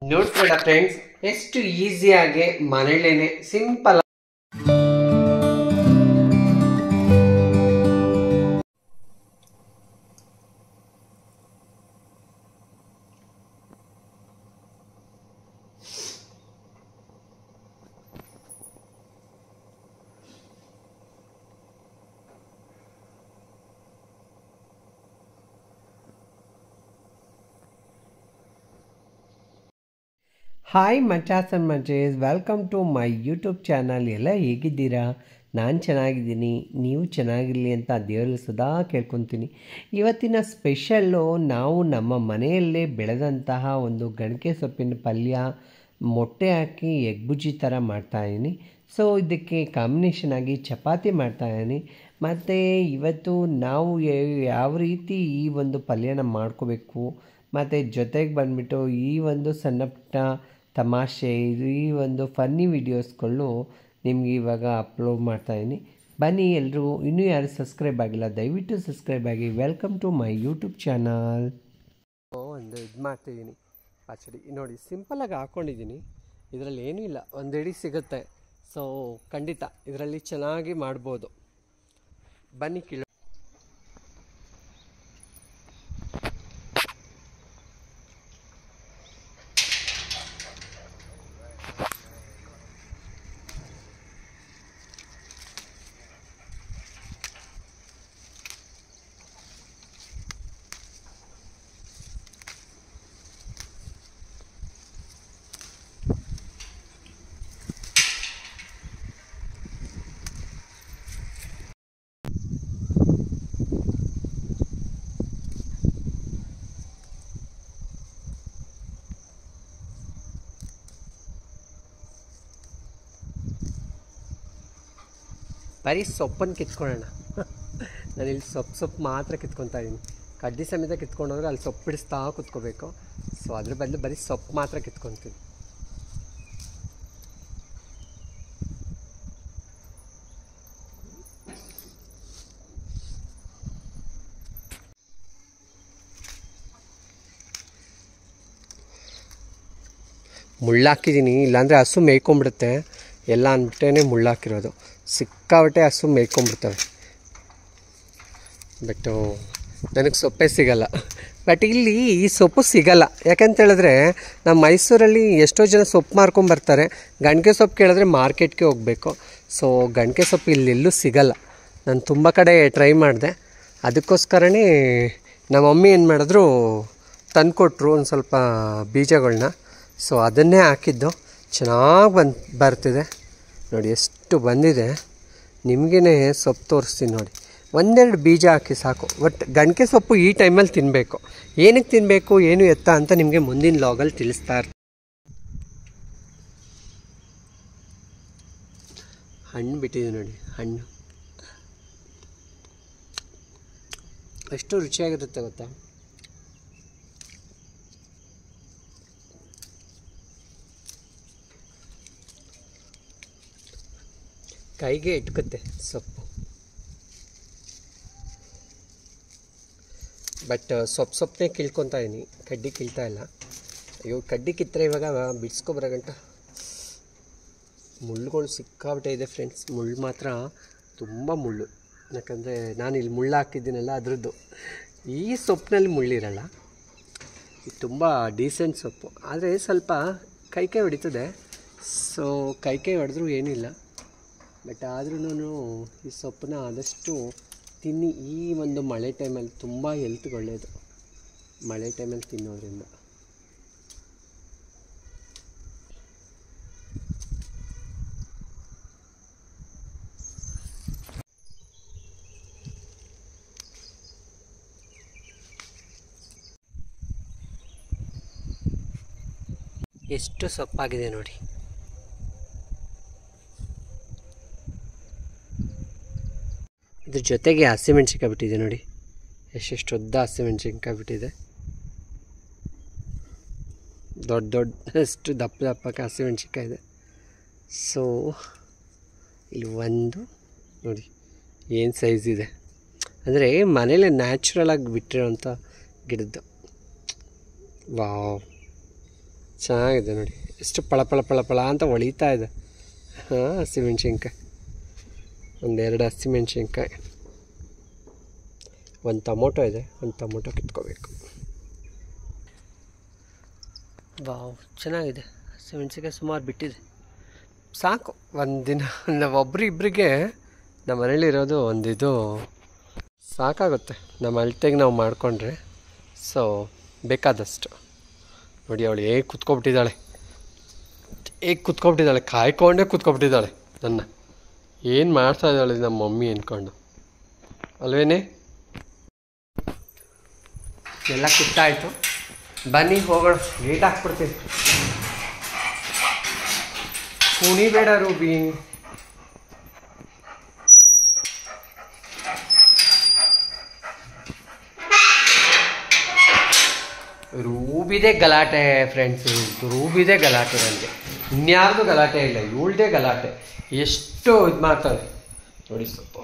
ನೋಡ್ಬೇಡ friends ಎಷ್ಟು ಈಸಿಯಾಗಿ ಮನೇಲೇನೆ ಸಿಂಪಲ್ ಹಾಯ್ ಮಚಾಸ್ ಅಂಡ್ ಮಚೇಸ್ welcome to my YouTube channel ಎಲ್ಲ ಹೇಗಿದ್ದೀರಾ ನಾನು ಚೆನ್ನಾಗಿದ್ದೀನಿ ನೀವು ಚೆನ್ನಾಗಿರಲಿ ಅಂತ ದೇವರಲ್ಲಿ ಸದಾ ಕೇಳ್ಕೊತೀನಿ ಇವತ್ತಿನ ಸ್ಪೆಷಲ್ಲು ನಾವು ನಮ್ಮ ಮನೆಯಲ್ಲೇ ಬೆಳೆದಂತಹ ಒಂದು ಗಣಕೆ ಸೊಪ್ಪಿನ ಪಲ್ಯ ಮೊಟ್ಟೆ ಹಾಕಿ ಎಗ್ ಬುಜ್ಜಿ ಥರ ಮಾಡ್ತಾಯಿದ್ದೀನಿ ಸೊ ಇದಕ್ಕೆ ಕಾಂಬಿನೇಷನ್ ಆಗಿ ಚಪಾತಿ ಮಾಡ್ತಾಯಿದ್ದೀನಿ ಮತ್ತು ಇವತ್ತು ನಾವು ಯಾ- ಯಾವ ರೀತಿ ಈ ಒಂದು ಪಲ್ಯನ ಮಾಡ್ಕೋಬೇಕು ಮತ್ತು ಜೊತೆಗೆ ಬಂದುಬಿಟ್ಟು ಈ ಒಂದು ಸಣ್ಣ ಪುಟ್ಟ ತಮಾಷೆ ಇದು ಈ ಒಂದು ಫನ್ನಿ ವೀಡಿಯೋಸ್ಗಳು ನಿಮ್ಗೆ ಇವಾಗ ಅಪ್ಲೋಡ್ ಮಾಡ್ತಾಯಿದ್ದೀನಿ ಬನ್ನಿ ಎಲ್ಲರೂ ಇನ್ನೂ ಯಾರು ಸಬ್ಸ್ಕ್ರೈಬ್ ಆಗಿಲ್ಲ ದಯವಿಟ್ಟು ಸಬ್ಸ್ಕ್ರೈಬ್ ಆಗಿ welcome to my YouTube channel ಒಂದು ಇದು ಮಾಡ್ತಿದ್ದೀನಿ ಪಚಡಿ ನೋಡಿ ಸಿಂಪಲಾಗಿ ಹಾಕ್ಕೊಂಡಿದ್ದೀನಿ ಇದರಲ್ಲಿ ಏನೂ ಇಲ್ಲ ಒಂದು ಎಡಿ ಸಿಗುತ್ತೆ ಸೊ ಖಂಡಿತ ಇದರಲ್ಲಿ ಚೆನ್ನಾಗಿ ಮಾಡ್ಬೋದು ಬನ್ನಿ ಕೀಳು ಬರೀ ಸೊಪ್ಪನ್ನು ಕಿತ್ಕೊಳ್ಳೋಣ ನಾನಿಲ್ಲಿ ಸೊಪ್ಪು ಸೊಪ್ಪು ಮಾತ್ರ ಕಿತ್ಕೊತಾ ಇದ್ದೀನಿ ಕಡ್ಡಿ ಸಮೇತ ಕಿತ್ಕೊಂಡೋದ್ರೆ ಅಲ್ಲಿ ಸೊಪ್ಪು ಬಿಡಿಸ್ತಾ ಕುತ್ಕೋಬೇಕು ಸೊ ಅದ್ರ ಬದಲು ಬರೀ ಸೊಪ್ಪು ಮಾತ್ರ ಕಿತ್ಕೊತೀನಿ ಮುಳ್ಳಾಕಿದ್ದೀನಿ ಇಲ್ಲಾಂದರೆ ಹಸು ಮೇಯ್ಕೊಂಬಿಡುತ್ತೆ ಎಲ್ಲ ಅಂದ್ಬಿಟ್ಟೇ ಮುಳ್ಳಾಕಿರೋದು ಸಿಕ್ಕಾಬಟ್ಟೆ ಹಸು ಮೇಯ್ಕೊಂಬಿಡ್ತವೆ ಬಟ್ಟು ನನಗೆ ಸೊಪ್ಪೇ ಸಿಗಲ್ಲ ಬಟ್ ಇಲ್ಲಿ ಈ ಸೊಪ್ಪು ಸಿಗಲ್ಲ ಯಾಕಂತ ಹೇಳಿದ್ರೆ ನಮ್ಮ ಮೈಸೂರಲ್ಲಿ ಎಷ್ಟೋ ಜನ ಸೊಪ್ಪು ಮಾರ್ಕೊಂಬರ್ತಾರೆ ಗಂಟೆ ಸೊಪ್ಪು ಕೇಳಿದ್ರೆ ಮಾರ್ಕೆಟ್ಗೆ ಹೋಗಬೇಕು ಸೊ ಗಂಟೆ ಸೊಪ್ಪು ಇಲ್ಲೆಲ್ಲೂ ಸಿಗಲ್ಲ ನಾನು ತುಂಬ ಕಡೆ ಟ್ರೈ ಮಾಡಿದೆ ಅದಕ್ಕೋಸ್ಕರನೇ ನಮ್ಮ ಮಮ್ಮಿ ಏನು ಮಾಡಿದ್ರು ತಂದುಕೊಟ್ರು ಒಂದು ಸ್ವಲ್ಪ ಬೀಜಗಳನ್ನ ಸೊ ಅದನ್ನೇ ಹಾಕಿದ್ದು ಚೆನ್ನಾಗಿ ಬಂದು ಬರ್ತಿದೆ ನೋಡಿ ಎಷ್ಟು ಬಂದಿದೆ ನಿಮಗೇ ಸೊಪ್ಪು ತೋರಿಸ್ತೀನಿ ನೋಡಿ ಒಂದೆರಡು ಬೀಜ ಹಾಕಿ ಸಾಕು ಬಟ್ ಗಣಕೆ ಸೊಪ್ಪು ಈ ಟೈಮಲ್ಲಿ ತಿನ್ನಬೇಕು ಏನಕ್ಕೆ ತಿನ್ನಬೇಕು ಏನು ಎತ್ತ ಅಂತ ನಿಮಗೆ ಮುಂದಿನ ಲಾಗಲ್ಲಿ ತಿಳಿಸ್ತಾ ಇರ್ತೀನಿ ಹಣ್ಣು ಬಿಟ್ಟಿದೆ ನೋಡಿ ಹಣ್ಣು ಎಷ್ಟು ರುಚಿಯಾಗಿರುತ್ತೆ ಗೊತ್ತಾ ಕೈಗೆ ಇಟ್ಕುತ್ತೆ ಸೊಪ್ಪು ಬಟ್ ಸೊಪ್ಪು ಸೊಪ್ಪನ್ನೇ ಕಿಳ್ಕೊತಾ ಇದೀನಿ ಕಡ್ಡಿ ಕೀಳ್ತಾ ಇಲ್ಲ ಅಯ್ಯೋ ಕಡ್ಡಿ ಕಿತ್ತರೆ ಇವಾಗ ಬಿಡಿಸ್ಕೊಬರೋ ಗಂಟ ಮುಳ್ಳುಗಳು ಸಿಕ್ಕಾಬಿಟ್ಟೆ ಇದೆ ಫ್ರೆಂಡ್ಸ್ ಮುಳ್ಳು ಮಾತ್ರ ತುಂಬ ಮುಳ್ಳು ಯಾಕಂದರೆ ನಾನು ಇಲ್ಲಿ ಮುಳ್ಳು ಹಾಕಿದ್ದೀನಲ್ಲ ಅದ್ರದ್ದು ಈ ಸೊಪ್ಪಿನಲ್ಲಿ ಮುಳ್ಳಿರಲ್ಲ ಇದು ತುಂಬ ಡೀಸೆಂಟ್ ಸೊಪ್ಪು ಆದರೆ ಸ್ವಲ್ಪ ಕೈ ಕೈ ಹೊಡಿತದೆ ಸೊ ಕೈ ಕೈ ಹೊಡೆದ್ರೂ ಏನಿಲ್ಲ ಬಟ್ ಆದ್ರೂ ಈ ಸೊಪ್ಪನ್ನ ಆದಷ್ಟು ತಿನ್ನಿ ಈ ಒಂದು ಮಳೆ ಟೈಮಲ್ಲಿ ತುಂಬ ಹೆಲ್ತ್ಗೆ ಒಳ್ಳೆಯದು ಮಳೆ ಟೈಮಲ್ಲಿ ತಿನ್ನೋದ್ರಿಂದ ಎಷ್ಟು ಸೊಪ್ಪಾಗಿದೆ ನೋಡಿ ಇದ್ರ ಜೊತೆಗೆ ಹಸಿಮೆಣ್ಸಿನ್ಕಾಯಿ ಬಿಟ್ಟಿದೆ ನೋಡಿ ಎಷ್ಟೆಷ್ಟು ಉದ್ದ ಹಸಿಮೆಣ್ಸಿನ್ಕಾಯಿ ಬಿಟ್ಟಿದೆ ದೊಡ್ಡ ದೊಡ್ಡ ಎಷ್ಟು ದಪ್ಪ ದಪ್ಪಕ್ಕೆ ಹಸಿಮೆಣ್ಸಿನ್ಕಾಯಿ ಇದೆ ಸೊ ಇಲ್ಲಿ ಒಂದು ನೋಡಿ ಏನು ಸೈಜ್ ಇದೆ ಅಂದರೆ ಮನೇಲೆ ನ್ಯಾಚುರಲಾಗಿ ಬಿಟ್ಟಿರೋಂಥ ಗಿಡದ್ದು ವಾವ್ ಚೆನ್ನಾಗಿದೆ ನೋಡಿ ಎಷ್ಟು ಪಳ ಪಳ ಪಳ ಪಳ ಅಂತ ಹೊಳಿತಾ ಇದೆ ಹಾಂ ಹಸಿಮೆಣ್ಸಿನ್ಕಾಯಿ ಒಂದೆರಡು ಹಸಿಮೆಣ್ಸಿನ್ಕಾಯಿ ಒಂದು ಟೊಮೊಟೊ ಇದೆ ಒಂದು ಟೊಮೊಟೊ ಕಿತ್ಕೋಬೇಕು ವಾವ್ ಚೆನ್ನಾಗಿದೆ ಹಸಿಮೆಣ್ಸಿನ್ಕಾಯಿ ಸುಮಾರು ಬಿಟ್ಟಿದೆ ಸಾಕು ಒಂದಿನ ನಾವು ಒಬ್ರು ಇಬ್ಬರಿಗೆ ನಮ್ಮ ಮನೇಲಿ ಇರೋದು ಒಂದಿದು ಸಾಕಾಗುತ್ತೆ ನಮ್ಮ ಅಳತೆಗೆ ನಾವು ಮಾಡಿಕೊಂಡ್ರೆ ಸೊ ಬೇಕಾದಷ್ಟು ನೋಡಿ ಅವಳು ಹೇಗೆ ಕುತ್ಕೊಬಿಟ್ಟಿದ್ದಾಳೆ ಹೇಗೆ ಕುತ್ಕೊಬಿಟ್ಟಿದ್ದಾಳೆ ಕಾಯ್ಕೊಂಡೇ ಕುತ್ಕೊಬಿಟ್ಟಿದ್ದಾಳೆ ನನ್ನ ಏನು ಮಾಡ್ತಾ ಇದ್ದಾಳೆ ನಮ್ಮ ಮಮ್ಮಿ ಅಂದ್ಕೊಂಡು ಅಲ್ವೇನೆ ಎಲ್ಲ ಕುಟ್ಟಾಯಿತು ಬನ್ನಿ ಹೋಗೋಣ ಲೇಟ್ ಹಾಕ್ಬಿಡ್ತೀನಿ ಕುಣಿಬೇಡ ರೂಬಿ ರೂಬಿದೆ ಗಲಾಟೆ ಫ್ರೆಂಡ್ಸ್ ರೂಬಿದೆ ಗಲಾಟೆ ನನಗೆ ಇನ್ಯಾರ್ದು ಗಲಾಟೆ ಇಲ್ಲ ಇವಳ್ದೇ ಗಲಾಟೆ ಎಷ್ಟು ಇದು ಮಾಡ್ತಾಳೆ ನೋಡಿ ಸೊಪ್ಪು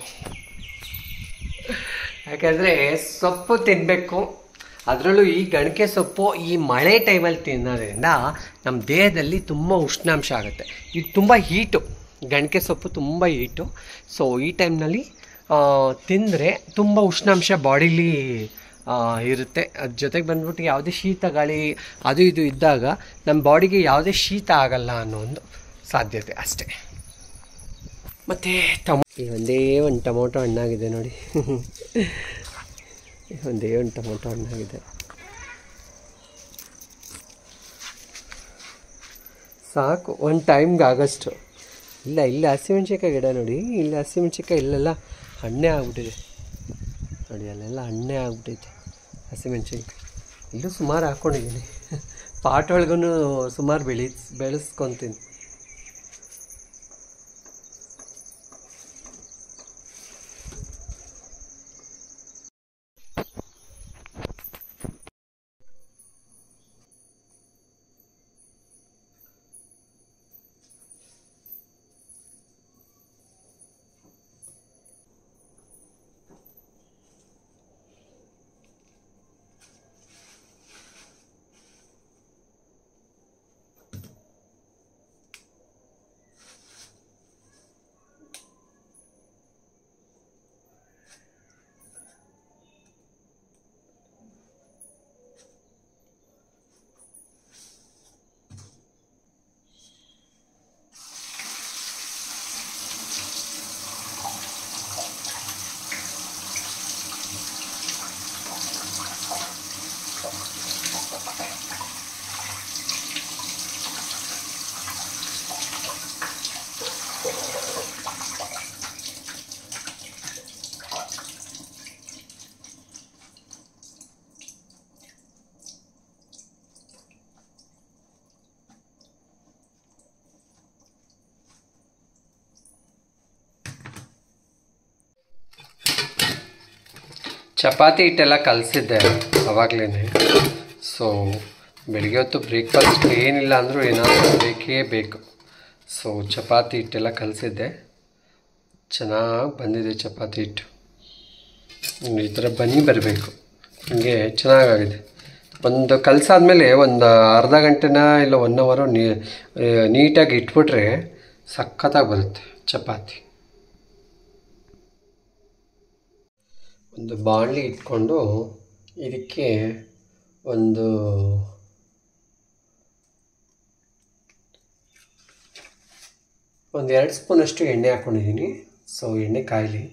ಯಾಕಂದರೆ ಸೊಪ್ಪು ತಿನ್ನಬೇಕು ಅದರಲ್ಲೂ ಈ ಗಣಕೆ ಸೊಪ್ಪು ಈ ಮಳೆ ಟೈಮಲ್ಲಿ ತಿನ್ನೋದ್ರಿಂದ ನಮ್ಮ ದೇಹದಲ್ಲಿ ತುಂಬ ಉಷ್ಣಾಂಶ ಆಗುತ್ತೆ ಇದು ತುಂಬ ಹೀಟು ಗಣಕೆ ಸೊಪ್ಪು ತುಂಬ ಹೀಟು ಸೊ ಈ ಟೈಮ್ನಲ್ಲಿ ತಿಂದರೆ ತುಂಬ ಉಷ್ಣಾಂಶ ಬಾಡಿಲಿ ಇರುತ್ತೆ ಅದ್ರ ಜೊತೆಗೆ ಬಂದ್ಬಿಟ್ಟು ಯಾವುದೇ ಶೀತ ಗಾಳಿ ಅದು ಇದು ಇದ್ದಾಗ ನಮ್ಮ ಬಾಡಿಗೆ ಯಾವುದೇ ಶೀತ ಆಗಲ್ಲ ಅನ್ನೋ ಒಂದು ಸಾಧ್ಯತೆ ಅಷ್ಟೇ ಮತ್ತು ಟಮೊ ಈ ಒಂದೇ ಒಂದು ಟೊಮೊಟೊ ಹಣ್ಣಾಗಿದೆ ನೋಡಿ ಈ ಒಂದೇ ಒಂದು ಟೊಮೊಟೊ ಹಣ್ಣಾಗಿದೆ ಸಾಕು ಒಂದು ಟೈಮ್ಗೆ ಆಗಷ್ಟು ಇಲ್ಲ ಇಲ್ಲ ಹಸಿಮೆಣ್ಸಿನ್ಕಾಯಿ ಗಿಡ ನೋಡಿ ಇಲ್ಲಿ ಹಸಿಮೆಣ್ಸಿನ್ಕಾಯಿ ಇಲ್ಲೆಲ್ಲ ಹಣ್ಣೇ ಆಗ್ಬಿಟ್ಟಿದೆ ನೋಡಿ ಅಲ್ಲೆಲ್ಲ ಹಣ್ಣೇ ಆಗ್ಬಿಟ್ಟೈತೆ ಹಸಿಮೆಣ್ಸಿನ್ಕಾಯಿ ಇಲ್ಲೂ ಸುಮಾರು ಹಾಕ್ಕೊಂಡಿದ್ದೀನಿ ಪಾಟ್ ಒಳಗೂ ಸುಮಾರು ಬೆಳಿ ಬೆಳೆಸ್ಕೊತೀನಿ ಚಪಾತಿ ಹಿಟ್ಟೆಲ್ಲ ಕಲಸಿದ್ದೆ ಅವಾಗಲೇ ಸೊ ಬೆಳಿಗ್ಗೆ ಹೊತ್ತು ಬ್ರೇಕ್ಫಾಸ್ಟ್ ಏನಿಲ್ಲ ಅಂದರೂ ಏನಾದರೂ ಬೇಕೇ ಬೇಕು ಸೊ ಚಪಾತಿ ಹಿಟ್ಟೆಲ್ಲ ಕಲಸಿದ್ದೆ ಚೆನ್ನಾಗಿ ಬಂದಿದೆ ಚಪಾತಿ ಹಿಟ್ಟು ಈ ಥರ ಬನ್ನಿ ಬರಬೇಕು ಹೀಗೆ ಚೆನ್ನಾಗಾಗಿದೆ ಒಂದು ಕಲಸಾದ್ಮೇಲೆ ಒಂದು ಅರ್ಧ ಗಂಟೆನ ಇಲ್ಲ ಒನ್ ಅವರು ನೀ ನೀಟಾಗಿ ಇಟ್ಬಿಟ್ರೆ ಸಖತ್ತಾಗಿ ಬರುತ್ತೆ ಚಪಾತಿ ಒಂದು ಬಾಣಲಿ ಇಟ್ಕೊಂಡು ಇದಕ್ಕೆ ಒಂದು ಒಂದು ಎರಡು ಸ್ಪೂನಷ್ಟು ಎಣ್ಣೆ ಹಾಕ್ಕೊಂಡಿದ್ದೀನಿ ಸೊ ಎಣ್ಣೆ ಕಾಯಲಿ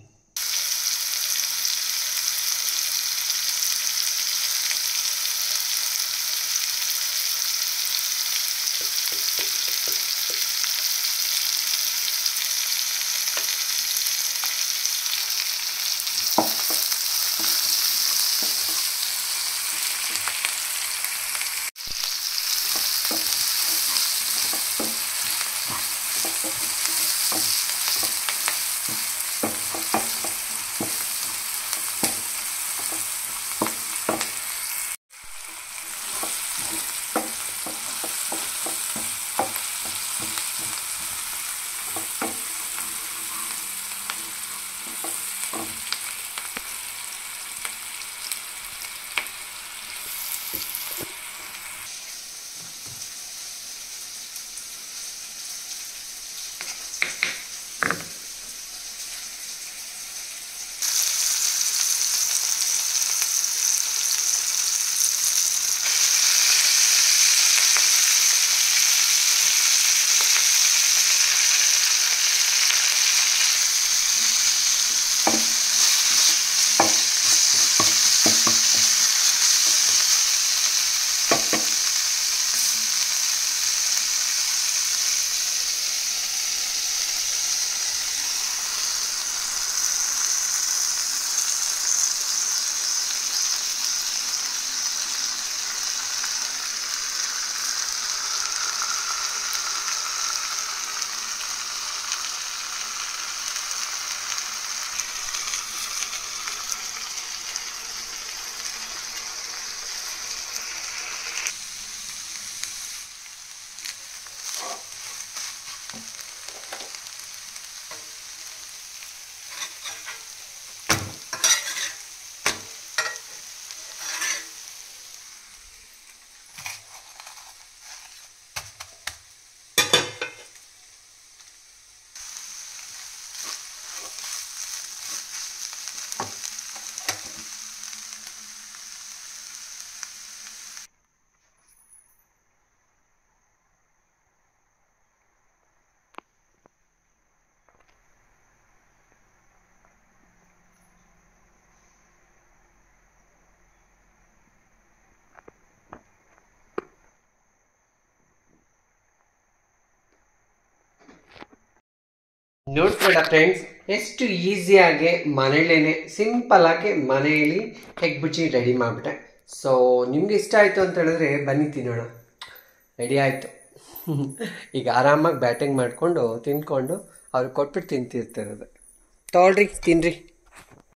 ನೋಡ್ಬೇಡ ಫ್ರೆಂಡ್ಸ್ ಎಷ್ಟು ಈಸಿಯಾಗಿ ಮನೇಲೇನೆ ಸಿಂಪಲ್ ಆಗಿ ಮನೆಯಲ್ಲಿ ಎಗ್ ಬುಜ್ಜಿ ರೆಡಿ ಮಾಡಿಬಿಟ್ಟೆ ಸೊ ನಿಮ್ಗೆ ಇಷ್ಟ ಆಯಿತು ಅಂತ ಹೇಳಿದ್ರೆ ಬನ್ನಿ ತಿನ್ನೋಣ ರೆಡಿ ಆಯಿತು ಈಗ ಆರಾಮಾಗಿ ಬ್ಯಾಟಿಂಗ್ ಮಾಡಿಕೊಂಡು ತಿನ್ಕೊಂಡು ಅವ್ರಿಗೆ ಕೊಟ್ಬಿಟ್ಟು ತಿಂತಿರ್ತಿರೋದು ತೊಗೊಳ್ರಿ ತಿನ್ರಿ